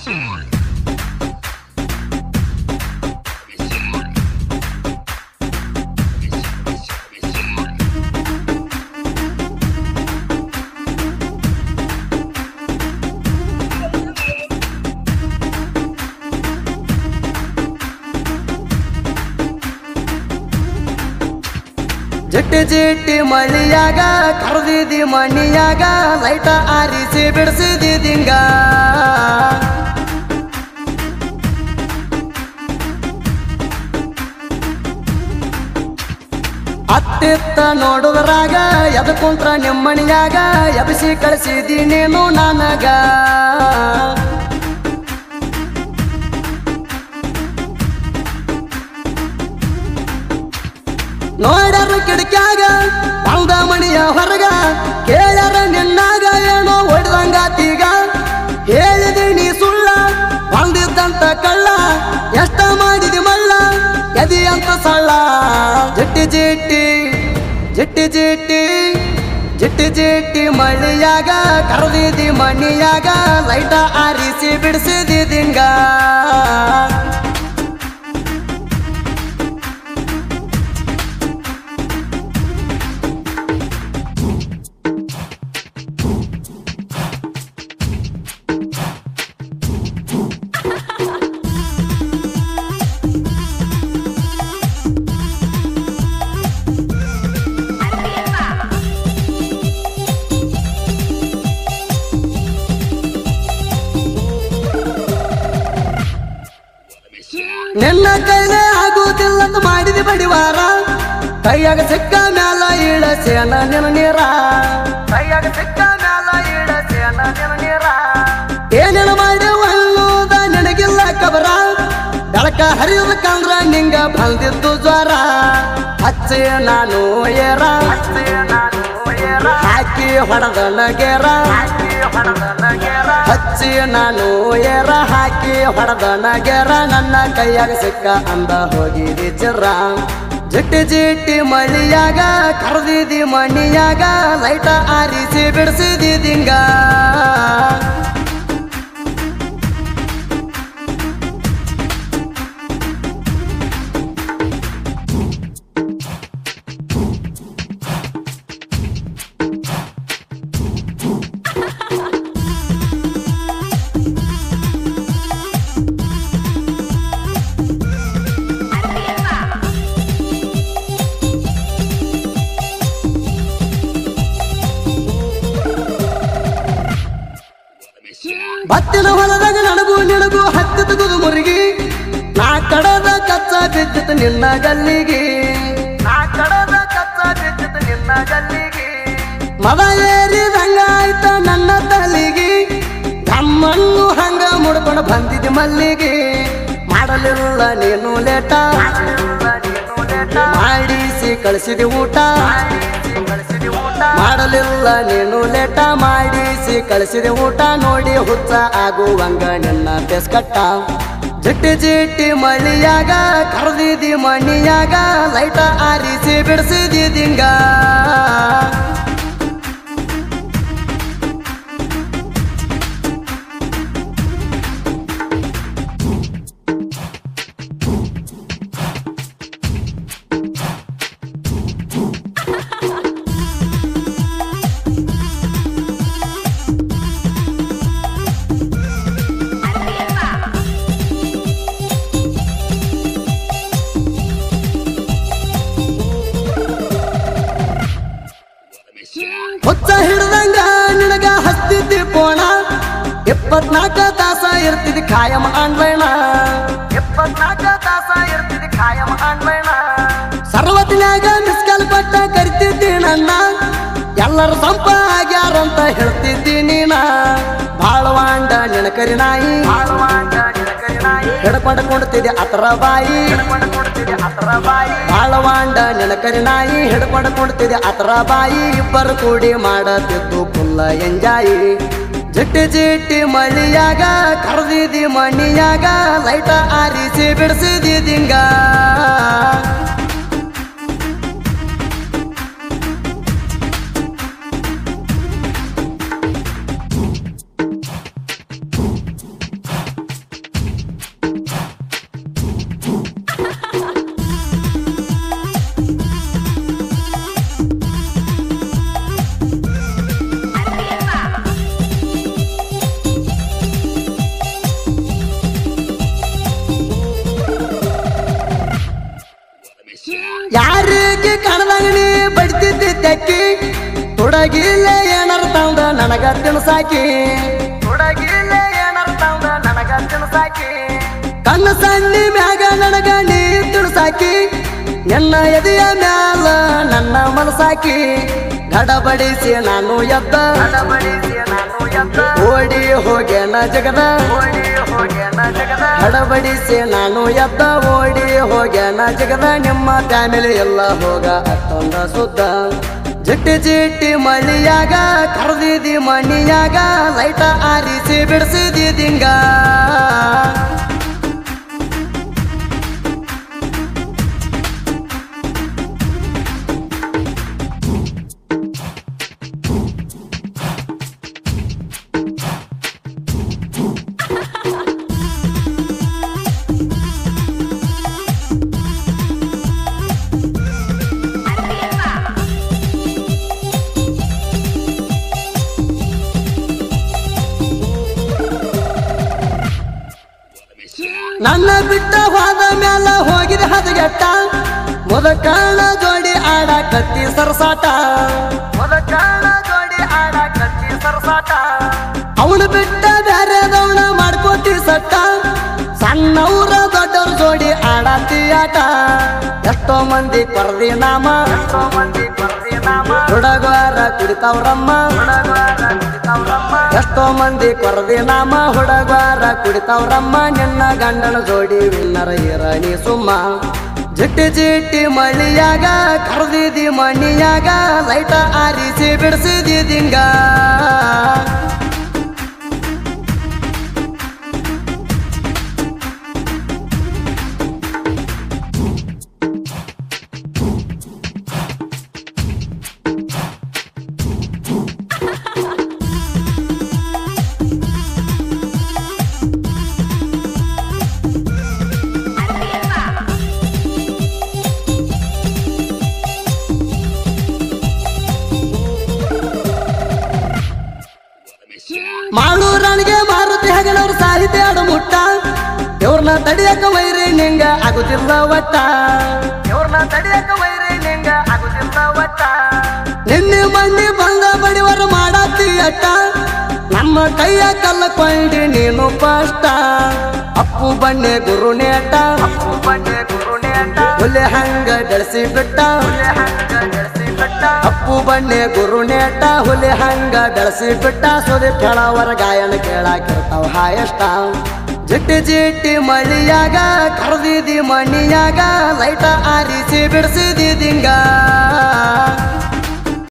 ಜಿಟ್ಟಿ ಜಿಟ್ಟಿ ಮಳಿಯಾಗ ಕರೆದಿದಿ ಮಣಿಯಾಗ light ಆರಿಸಿ ಬಿಡಿಸಿದಿ ದಿಂಗ ಅತ್ತಿತ್ತ ನೋಡುದ್ರಾಗ ಎದ ಕುಂತ್ರ ನಿಮ್ಮಣಿಯಾಗ ಎಬ್ಸಿ ಕಳಿಸಿದಿ ನೀನು ನನಗ ನೋಡ್ಯಾರ ಕಿಡಕ್ಯಾಗ ಬಂದ ಮಣಿಯ ಹೊರಗ ಕೇಳ್ಯಾರ ನಿನ್ನಾಗ ಏನೋ ಹೊಡೆದಂಗಾತೀಗ ಹೇಳಿದಿ ನೀ ಸುಳ್ಳ ಬಂದಿದ್ದಂತ ಕಳ್ಳ ಎಷ್ಟ ಮಾಡಿದಿ ಮಳ್ಳ ಎದಿ ಅಂತ ಸಳ್ಳ ಜಿಟ್ಟಿ ಜಿಟ್ಟಿ ಜಿಟ್ಟಿ ಜಿಟ್ಟಿ ಜಿಟ್ಟಿ ಜಿಟ್ಟಿ ಮಳಿಯಾಗ ಕರೆದಿದಿ ಮಣಿಯಾಗ ಲೈಟ ಆರಿಸಿ ಬಿಡಿಸಿದಿ ದಿಂಗ ನಿನ್ನ ಕೈಲೇ ಆಗುವುದಿಲ್ಲಂತ ಮಾಡಿದಿ ಬಡಿವಾರ ಕೈಯಾಗ ಸಿಕ್ಕ ಮ್ಯಾಲ ಇಳಸೇನ ನಿನ ನೀರ ಕೈಯಾಗ ಸಿಕ್ಕ ಮ್ಯಾಲ ಇಳಸೇನ ನಿನ ನೀರ ಏನೇನು ಮಾಡಿ ಅನ್ನೋದ ನಿನಗಿಲ್ಲ ಕಬರ ಬೆಳಕ ಹರಿದ ಕಂದ್ರ ನಿಂಗ ಬಂದಿದ್ದು ಜ್ವರ ಹಚ್ಚೆ ನಾನು ಏರ ಹಾಕಿ ಹೊಡೆದ ನಗೇರ ಹಚ್ಚಿ ನಾನು ಏರ ಹಾಕಿ ಹೊಡೆದ ನಗೇರ ನನ್ನ ಕೈಯಾಗ ಸಿಕ್ಕ ಅಂದ ಹೋಗಿದಿ ಚಿರ್ರ ಜಿಟ್ಟಿ ಜಿಟ್ಟಿ ಮಳಿಯಾಗ ಕರೆದಿದಿ ಮಣಿಯಾಗ ಲೈಟ ಆರಿಸಿ ಬಿಡಿಸಿದಿ ದಿಂಗ ಬತ್ತಿನ ಹೊಲದಾಗ ನಡಗು ನಿಡಗು ಹತ್ತಿ ತೆಗೆದು ಮುರುಗಿ ನಾ ಕಡದ ಕಚ್ಚ ಬಿದ್ದಿತ್ತು ನಿನ್ನ ಗಲ್ಲಿಗೆ ನಾ ಕಡದ ಕಚ್ಚ ಬಿದ್ದಿತ್ತು ನಿನ್ನ ಗಲ್ಲಿಗೆ ಮದ ಏರಿದಂಗ ಆಯ್ತ ನನ್ನ ತಲೆಗೆ ತಮ್ಮನ್ನು ಹಂಗ ಮುಡ್ಕೊಂಡು ಬಂದಿದ್ದೆ ಮಲ್ಲಿಗೆ ಮಾಡಲಿಲ್ಲ ನೀನು ಲೇಟ ಮಾಡಿಸಿ ಕಳಿಸಿದೆ ಊಟ ಮಾಡಲಿಲ್ಲ ನೀನು ಲೇಟ ಮಾಡಿಸಿ ಕಳಿಸಿದೆ ಊಟ ನೋಡಿ ಹುಚ್ಚ ಆಗುವಂಗ ನಿನ್ನ ಬೆಸ್ಕಟ್ಟ ಜಿಟ್ಟಿ ಜಿಟ್ಟಿ ಮಳಿಯಾಗ ಕರೆದಿದಿ ಮಣಿಯಾಗ ಲೈಟ ಆರಿಸಿ ಬಿಡಿಸಿದಿ ದಿಂಗ ಹುಚ್ಚ ಹಿಡ್ದಂಗ ನಿನಗ ಹಸ್ತಿದ್ದಿ ಪೋಣ ಇಪ್ಪತ್ನಾಲ್ಕ ತಾಸ ಇರ್ತಿದ್ದಿ ಖಾಯಂ ಆನ್ಲೈನ ಇಪ್ಪತ್ನಾಲ್ಕ ತಾಸ ಇರ್ತಿದ್ದಿ ಖಾಯಂ ಆನ್ಲೈನ ಸರ್ವತಿನ್ಯಾಗ ಮಿಸ್ಕಾಲ್ ಪಟ್ಟ ಕರಿತಿದ್ದಿ ನನ್ನ ಎಲ್ಲರೂ ಸಂಪ ಆಗ್ಯಾರಂತ ಹೇಳ್ತಿದ್ದಿ ನೀನ ಬಾಳವಾಂಡ ನಿನಕರಿ ನಾಯಿ ಹಿಡ್ಕೊಂಡ್ಕೊಡ್ತಿದ್ದೆ ಅತರ ಬಾಯಿ ಬಾಳವಾಂಡ ನಿನಕರಿ ನಾಯಿ ಹಿಡ್ಕೊಂಡ್ಕೊಡ್ತಿದ್ದೆ ಅತರ ಬಾಯಿ ಇಬ್ಬರು ಕೂಡಿ ಮಾಡತಿದ್ದು ಫುಲ್ಲ ಎಂಜಾಯಿ ಜಿಟ್ಟಿ ಜಿಟ್ಟಿ ಮಳಿಯಾಗ ಕರೆದಿದಿ ಮಣಿಯಾಗ ಲೈಟ ಆರಿಸಿ ಬಿಡಿಸಿದಿ ದಿಂಗ ತೆಕ್ಕಿ ತುಡಗಿಲೆ ಏನಾರ ತಂದ ನನಗ ತಿನ್ಸಾಕಿ ತುಡಗಿಲೆ ಏನಾರ ತಂದ ನನಗ ತಿನ್ಸಾಕಿ ಕಣ್ಣ ಸಣ್ಣಿ ಮ್ಯಾಗ ನನಗ ನೀ ತಿನ್ಸಾಕಿ ನಿನ್ನ ಎದೆಯ ಮ್ಯಾಲ ನನ್ನ ಮನಸಾಕಿ ಗಡಬಡಿಸಿ ನಾನು ಎದ್ದ ಓಡಿ ಹೋಗ್ಯಾನ ಜಗದ ಹಡಬಡಿಸಿ ನಾನು ಎದ್ದ ಓಡಿ ಹೋಗ್ಯಾನ ಜಗದ ನಿಮ್ಮ ಫ್ಯಾಮಿಲಿ ಎಲ್ಲ ಹೋಗ ಅಷ್ಟೊಂದ ಸುದ್ದ ಜಿಟ್ಟಿ ಜಿಟ್ಟಿ ಮಳಿಯಾಗ ಕರೆದಿದಿ ಮಣಿಯಾಗ ಲೈಟ ಆರಿಸಿ ಬಿಡಿಸಿದಿ ದಿಂಗ ನನ್ನ ಬಿಟ್ಟ ಹೋದ ಮ್ಯಾಲ ಹೋಗಿದ ಹದಗೆಟ್ಟ ಮುದಕಣ ಜೋಡಿ ಆಡ ಕತ್ತಿ ಸರಸಾಟ ಮುದಕಣ ಜೋಡಿ ಆಡ ಕತ್ತಿ ಸರಸಾಟ ಅವನು ಬಿಟ್ಟ ಬ್ಯಾರೆದವನ ಮಾಡ್ಕೋತಿ ಸಟ್ಟ ಸಣ್ಣವ್ರ ದೊಡ್ಡವ್ರ ಜೋಡಿ ಆಡತಿ ಆಟ ಎಷ್ಟೋ ಮಂದಿ ಕೊರದಿ ನಾಮ ಎಷ್ಟೋ ಮಂದಿ ಕೊರದಿ ನಾಮ ಹುಡುಗರ ಕುಡಿತಾವ್ರಮ್ಮ ಎಷ್ಟೋ ಮಂದಿ ಕೊರದಿ ನಾಮ ಹುಡುಗರ ಕುಡಿತಾವ್ರಮ್ಮ ನಿನ್ನ ಗಂಡನ ಜೋಡಿ ವಿನ್ನರ ಇರಣಿ ಸುಮ್ಮ ಜಿಟ್ಟಿ ಜಿಟ್ಟಿ ಮಳಿಯಾಗ ಕರೆದಿದಿ ಮಣಿಯಾಗ ಲೈಟ ಆರಿಸಿ ಬಿಡಿಸಿದಿ ದಿಂಗ ಮಾಳೂರಣಿಗೆ ಮಾರುತಿ ಹೆಗಲವ್ರ ಸಾಹಿತ್ಯ ಆಡು ಮುಟ್ಟ ಇವ್ರನ್ನ ತಡಿಯಕ ವೈರಿ ನಿಂಗ ಆಗುತ್ತಿಲ್ಲ ಒಟ್ಟ ಇವ್ರನ್ನ ತಡಿಯಕ ವೈರಿ ನಿಂಗ ಆಗುತ್ತಿಲ್ಲ ಒಟ್ಟ ನಿನ್ನೆ ಮಣ್ಣಿ ಬಂದ ಬಡಿವರ ಮಾಡತ್ತಿ ಅಟ್ಟ ನಮ್ಮ ಕೈಯ ಕಲ್ಲ ಕೊಂಡಿ ನೀನು ಪಷ್ಟ ಅಪ್ಪು ಬಣ್ಣೆ ಗುರು ನೇಟ ಅಪ್ಪು ಬಣ್ಣೆ ಗುರು ನೇಟ ಹುಲಿ ಹಂಗ ಬೆಳೆಸಿ ಬಿಟ್ಟ ಅಪ್ಪು ಬಣ್ಣೆ ಗುರು ನೇಟ ಹುಲಿ ಹಂಗ ಬೆಳೆಸಿ ಬಿಟ್ಟ ಸುದಿ ಕೆಳವರ ಗಾಯನ ಕೇಳಾಕಿರ್ತಾವ ಹಾಯಷ್ಟ ಜಿಟ್ಟಿ ಜಿಟ್ಟಿ ಮಳಿಯಾಗ ಕರೆದಿದಿ ಮಣಿಯಾಗ ಲೈಟ ಆರಿಸಿ ಬಿಡಿಸಿದಿ ದಿಂಗ